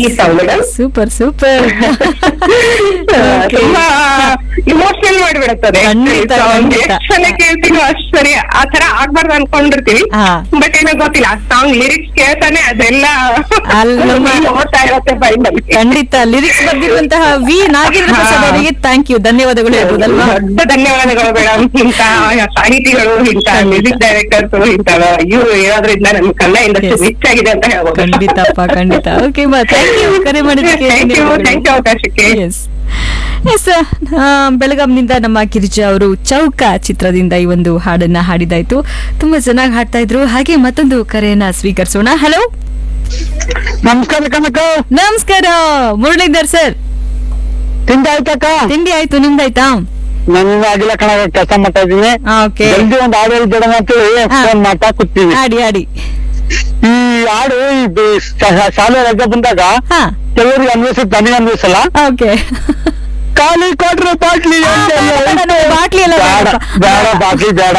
ಈ song madam super super ತುಂಬಾ emotional ಮಾಡಿಬಿಡುತ್ತದೆ ಖಂಡಿತ, ಖಂಡಿತ. ಎಷ್ಟು ಸಲ ಕೇಳ್ತೀನೋ ಅಷ್ಟು ಸರಿ ಆ ತರ ಆಗ್ಬಾರ್ದು ಅನ್ಕೊಂಡಿರ್ತೀವಿ ಹಾ. ಬಟ್ ಏನೋ ಗೊತ್ತಿಲ್ಲ ಆ ಸಾಂಗ್ ಲಿರಿಕ್ಸ್ ಕೇಳ್ತಾನೆ ಅದೆಲ್ಲ ಅಲ್ಲ ನಮ್ಮ- ಓಡ್ತಾ ಇರತ್ತೆ ಬೈಬಲ್ ಖಂಡಿತ ಲಿರಿಕ್ಸ್ ಬರೆದಿರುವಂತಹ ವಿ ನಾಗೇಂದ್ರ ಪ್ರಸಾದ್ ಅವರಿಗೆ ಥ್ಯಾಂಕ್ ಯು ಧನ್ಯವಾದಗಳು ಹೇಳ್ಬೋದಲ್ವಾ ದೊಡ್ಡ ಧನ್ಯವಾದಗಳು ಮೇಡಮ್ ಇಂತ ಸಾಹಿತಿಗಳು ಇಂತ ಖಂಡಿತ. ಮ್ಯೂಸಿಕ್ ಡೈರೆಕ್ಟರ್ಸ್ ಇಂತ ಇವರು ಇರೋದ್ರಿಂದ ನಮ್ ಕನ್ನಡ ಇಂಡಸ್ಟ್ರಿ Yes. ರಿಚ್ ಆಗಿದೆ ಅಂತ ಹೇಳ್ಬೋದು ಖಂಡಿತಪ್ಪ ಖಂಡಿತ ಓಕೆ ಮಾ ಥ್ಯಾಂಕ್ ಯು ಕರೆ ಮಾಡಿದ್ದಕ್ಕೆ ಥ್ಯಾಂಕ್ ಯು ಥ್ಯಾಂಕ್ ಯು ಅವಕಾಶಕ್ಕೆ ಎಸ್ ಎಸ್ ಬೆಳಗಾಂನಿಂದ ನಮ್ಮ ಗಿರಿಜಾ ಅವರು ಚೌಕ ಚಿತ್ರದಿಂದ ಈ ಒಂದು ಹಾಡನ್ನ ಹಾಡಿದಾಯ್ತು ತುಂಬಾ ಚೆನ್ನಾಗಿ ಹಾಡ್ತಾ ಇದ್ರು ಹಾಗೆ ಮತ್ತೊಂದು ಕರೆಯನ್ನ ಸ್ವೀಕರಿಸೋಣ ಹಲೋ ನಮಸ್ಕಾರ ಕನಕ ನಮಸ್ಕಾರ ಮುರಳೀಧರ್ ಸರ್ ತಿಂಡಿ ಆಯ್ತಕ್ಕ ತಿಂಡಿ ಆಯ್ತು ನಿಮ್ದಾಯ್ತಾ ನನ್ನ ಆಗಿಲ್ಲ ಕಣ ಕೆಲಸ ಮಾಡ್ತಾ ಇದೀನಿ ಓಕೆ ಜಲ್ದಿ ಒಂದ್ ಹಾಡು ಹೇಳ್ಬಿಡೋಣ ಅಂತ ಹೇಳಿ ಹಾ. ಫೋನ್ ಮಾಡ್ತಾ ಕೂತೀವಿ ಆಡಿ ಆಡಿ ಈ ಹಾಡು ಈ ಬಿ- ಶಾ- ಶಾಲೆ ರಜೆ ಬಂದಾಗ ಹಾ ಕೆಲವರಿಗೆ ಅನ್ವಯಿಸುತ್ತೆ ನನಗೆ ಅನ್ವಯಿಸಲ್ಲ ಓಕೆ ಖಾಲಿ ಕೊಟ್ರೆ ಬಾಟ್ಲಿ ಆ, ಅಂತ ಬೇಡ, ಬೇಡ, ಹೇಳ್ತಾ ನಮ್ಗೆ ಬಾಟ್ಲಿ ಎಲ್ಲ ಬೇಡ ಬೇಡಪ್ಪ. ಬೇಡ ಬಾಟ್ಲಿ ಬೇಡ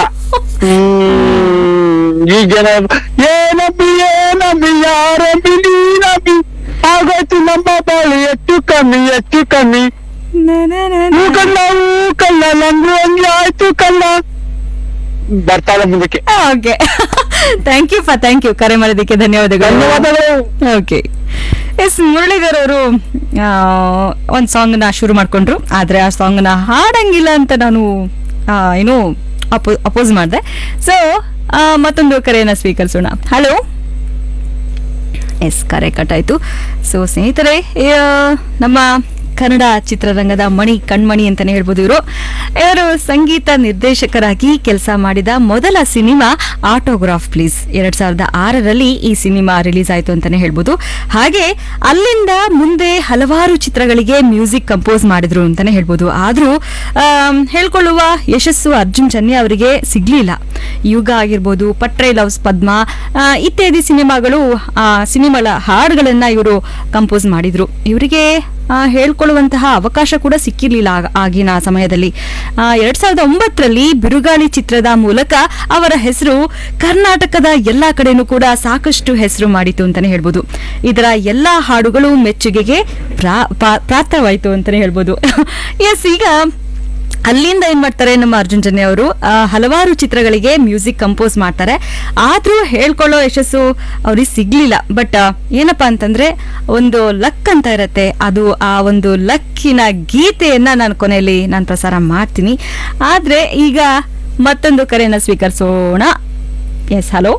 ಹ್ಮ್ ಈಗೇನ ಏನಬ್ಬಿ ಏನಬ್ಬಿ ಯಾರಬ್ಬಿ ನೀನಬ್ಬಿ ಆಗೋಯ್ತು ನಮ್ಮ ಬಾಳಿ ಹೆಚ್ಚು ಕಮ್ಮಿ ಹೆಚ್ಚು ಕಮ್ಮಿ ಹೂ ಕಲ್ಲ ಹೂ ಕಲ್ಲ ನಂದು ಹಂಗೆ ಆಯ್ತು ಕಲ್ಲ ಬರ್ತಾಳೆ ಮುಂದಕ್ಕೆ ಓಕೆ ಥ್ಯಾಂಕ್ ಯು ಫಾ ಥ್ಯಾಂಕ್ ಯು ಕರೆ ಮಾಡಿದ್ದಕ್ಕೆ ಧನ್ಯವಾದಗಳು ಧನ್ಯವಾದಗಳು ಓಕೆ ಎಸ್ ಮುರಳೀಧರ್ ಅವರು ಒಂದು ಸಾಂಗ್ನ ಶುರು ಮಾಡ್ಕೊಂಡ್ರು ಆದರೆ ಆ ಸಾಂಗ್ನ ಹಾಡಂಗಿಲ್ಲ ಅಂತ ನಾನು ಆ, ಏನು ಅಪೋ ಅಪೋಸ್ ಮಾಡಿದೆ ಸೊ ಮತ್ತೊಂದು ಕರೆಯನ್ನು ಸ್ವೀಕರಿಸೋಣ ಹಲೋ ಎಸ್ ಕರೆ ಕಟ್ಟಾಯ್ತು ಸೊ ಸ್ನೇಹಿತರೆ ಆ, ನಮ್ಮ ಕನ್ನಡ ಚಿತ್ರರಂಗದ ಮಣಿ ಕಣ್ಮಣಿ ಅಂತಾನೆ ಹೇಳ್ಬೋದು ಇವರು ಇವರು ಸಂಗೀತ ನಿರ್ದೇಶಕರಾಗಿ ಕೆಲಸ ಮಾಡಿದ ಮೊದಲ ಸಿನಿಮಾ ಆಟೋಗ್ರಾಫ್ ಪ್ಲೀಸ್ ಎರಡ್ ಸಾವಿರದ ಆರರಲ್ಲಿ ಈ ಸಿನಿಮಾ ರಿಲೀಸ್ ಆಯ್ತು ಅಂತಾನೆ ಹೇಳ್ಬೋದು ಹಾಗೆ ಅಲ್ಲಿಂದ ಮುಂದೆ ಹಲವಾರು ಚಿತ್ರಗಳಿಗೆ ಮ್ಯೂಸಿಕ್ ಕಂಪೋಸ್ ಮಾಡಿದ್ರು ಅಂತಾನೆ ಹೇಳ್ಬೋದು ಆದ್ರೂ ಆಮ್, ಹೇಳ್ಕೊಳ್ಳುವ ಯಶಸ್ಸು ಅರ್ಜುನ್ ಚನ್ನಿ ಅವರಿಗೆ ಸಿಗ್ಲಿಲ್ಲ ಯುಗ ಆಗಿರ್ಬೋದು ಪಟ್ರೆ ಲವ್ಸ್ ಪದ್ಮ ಆ, ಇತ್ಯಾದಿ ಸಿನಿಮಾಗಳು ಆ, ಸಿನಿಮಾಗಳ ಹಾಡುಗಳನ್ನ ಇವರು ಕಂಪೋಸ್ ಮಾಡಿದ್ರು ಇವರಿಗೆ ಆ, ಹೇಳ್ಕೊಳ್ಳುವಂತಹ ಅವಕಾಶ ಕೂಡ ಸಿಕ್ಕಿರ್ಲಿಲ್ಲ ಆಗ- ಆಗಿನ ಸಮಯದಲ್ಲಿ ಆ, ಎರಡ್ ಸಾವಿರದ ಒಂಬತ್ತರಲ್ಲಿ ಬಿರುಗಾಳಿ ಚಿತ್ರದ ಮೂಲಕ ಅವರ ಹೆಸರು ಕರ್ನಾಟಕದ ಎಲ್ಲಾ ಕಡೆನೂ ಕೂಡ ಸಾಕಷ್ಟು ಹೆಸರು ಮಾಡಿತು ಅಂತಾನೆ ಹೇಳ್ಬೋದು ಇದರ ಎಲ್ಲಾ ಹಾಡುಗಳು ಮೆಚ್ಚುಗೆಗೆ ಪ್ರಾ- ಪಾ- ಪಾತ್ರವಾಯಿತು ಅಂತಾನೆ ಹೇಳ್ಬೋದು ಎಸ್ ಈಗ ಅಲ್ಲಿಂದ ಏನ್ ಮಾಡ್ತಾರೆ ನಮ್ಮ ಅರ್ಜುನ್ ಜನ್ಯ ಅವರು ಆ, ಹಲವಾರು ಚಿತ್ರಗಳಿಗೆ ಮ್ಯೂಸಿಕ್ ಕಂಪೋಸ್ ಮಾಡ್ತಾರೆ ಆದ್ರೂ ಹೇಳ್ಕೊಳ್ಳೋ ಯಶಸ್ಸು ಅವ್ರಿಗೆ ಸಿಗ್ಲಿಲ್ಲ ಬಟ್ ಏನಪ್ಪಾ ಅಂತಂದ್ರೆ ಒಂದು ಲಕ್ ಅಂತ ಇರತ್ತೆ ಅದು ಆ ಒಂದು ಲಕ್ಕಿನ ಗೀತೆಯನ್ನ ನಾನು ಕೊನೆಯಲ್ಲಿ ನಾನು ಪ್ರಸಾರ ಮಾಡ್ತೀನಿ ಆದ್ರೆ ಈಗ ಮತ್ತೊಂದು ಕರೆಯನ್ನ ಸ್ವೀಕರಿಸೋಣ ಎಸ್ ಹಲೋ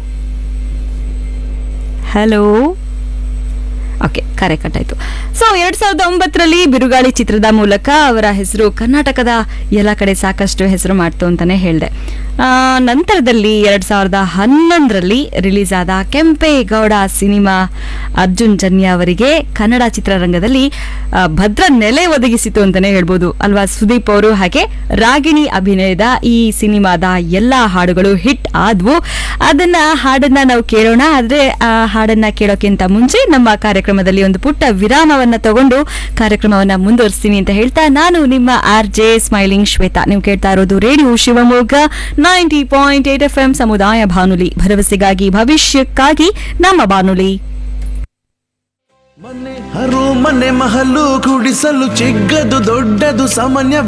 ಹಲೋ ಓಕೆ ಕರೆ ಕಟ್ಟಾಯ್ತು ಸೊ ಎರಡ್ ಸಾವಿರದ ಒಂಬತ್ತರಲ್ಲಿ ಬಿರುಗಾಳಿ ಚಿತ್ರದ ಮೂಲಕ ಅವರ ಹೆಸರು ಕರ್ನಾಟಕದ ಎಲ್ಲ ಕಡೆ ಸಾಕಷ್ಟು ಹೆಸರು ಮಾಡ್ತು ಅಂತಾನೆ ಹೇಳಿದೆ ನಂತರದಲ್ಲಿ ಎರಡ್ ಸಾವಿರದ ಹನ್ನೊಂದರಲ್ಲಿ ರಿಲೀಸ್ ಆದ ಕೆಂಪೇಗೌಡ ಸಿನಿಮಾ ಅರ್ಜುನ್ ಜನ್ಯ ಅವರಿಗೆ ಕನ್ನಡ ಚಿತ್ರರಂಗದಲ್ಲಿ ಆ, ಭದ್ರ ನೆಲೆ ಒದಗಿಸಿತು ಅಂತಾನೆ ಹೇಳ್ಬೋದು ಅಲ್ವಾ ಸುದೀಪ್ ಅವರು ಹಾಗೆ ರಾಗಿಣಿ ಅಭಿನಯದ ಈ ಸಿನಿಮಾದ ಎಲ್ಲಾ ಹಾಡುಗಳು ಹಿಟ್ ಆದ್ವು ಅದನ್ನ ಹಾಡನ್ನ ನಾವು ಕೇಳೋಣ ಆದ್ರೆ ಆ ಹಾಡನ್ನ ಕೇಳೋಕ್ಕಿಂತ ಮುಂಚೆ ನಮ್ಮ ಕಾರ್ಯಕ್ರಮದಲ್ಲಿ ಒಂದು ಪುಟ್ಟ ವಿರಾಮವನ್ನ ತಗೊಂಡು ಕಾರ್ಯಕ್ರಮವನ್ನ ಮುಂದುವರಿಸ್ತೀನಿ ಅಂತ ಹೇಳ್ತಾ ನಾನು ನಿಮ್ಮ ಆರ್ ಜೆ ಸ್ಮೈಲಿಂಗ್ ಶ್ವೇತಾ ನೀವು ಕೇಳ್ತಾ ಇರೋದು radio Shivamogga ninety point eight F M ಸಮುದಾಯ ಬಾನುಲಿ ಭರವಸೆಗಾಗಿ ಭವಿಷ್ಯಕ್ಕಾಗಿ ನಮ್ಮ ಬಾನುಲಿ ಮನೆ ಹರು ಮನೆ ಮಹಲು ಕುಡಿಸಲು ಚಿಕ್ಕದು ದೊಡ್ಡದು ಸಾಮಾನ್ಯ